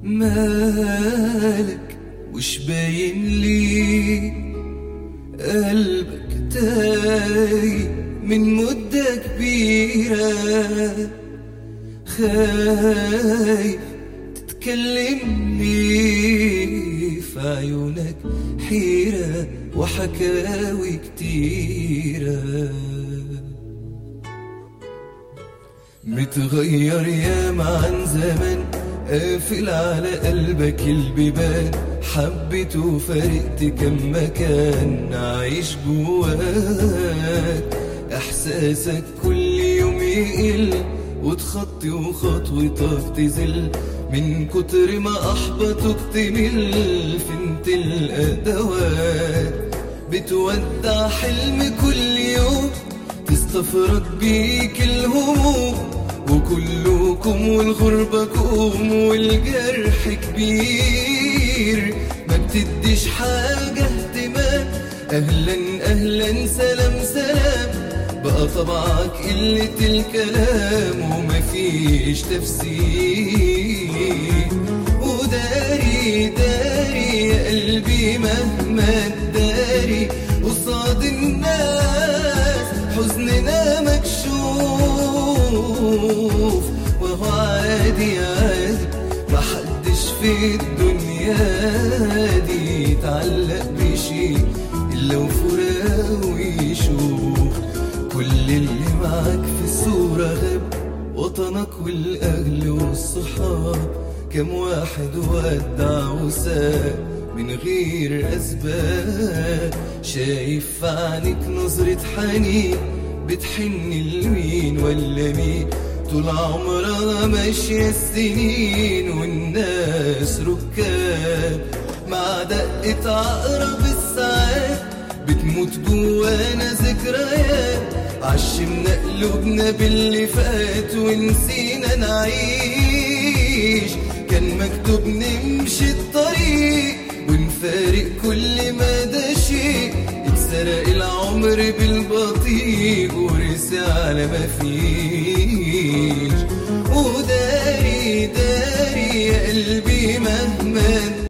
مالك وش باين لي قلبك تايه من مدة كبيرة خايف تتكلمني في عيونك حيرة وحكاوي كتيرة متغير ياما عن زمان قافل على قلبك البيبان حبيت وفرقت كم مكان عايش جواك احساسك كل يوم يقل وتخطي وخطوتك تزل من كتر ما احبطك تمل فين تلقى دواك بتودع حلم كل يوم تستفرد بيك الهموم وكلكم والغربة كوم والجرح كبير ما بتديش حاجة اهتمام أهلا أهلا سلام سلام بقى طبعك قلة الكلام ومفيش تفسير وداري داري يا قلبي مهما تداري قصاد الناس حزننا مكشوف وهو عادي عادي محدش في الدنيا دي يتعلق بشي إلا وفراق ويشوف كل اللي معاك في الصورة غاب وطنك والأهل والصحاب كم واحد ودع وساب من غير أسباب شايف في عينك نظرة حنين بتحن لمين ولا مين طول عمرها ماشية السنين والناس ركاب مع دقة عقرب الساعات بتموت جوانا ذكريات عشمنا قلوبنا باللي فات ونسينا نعيش كان مكتوب نمشي الطريق ونفارق كل ما ده شيء اتسرق العمر بالبطيء ورسي على ما فيش وداري داري يا قلبي مهما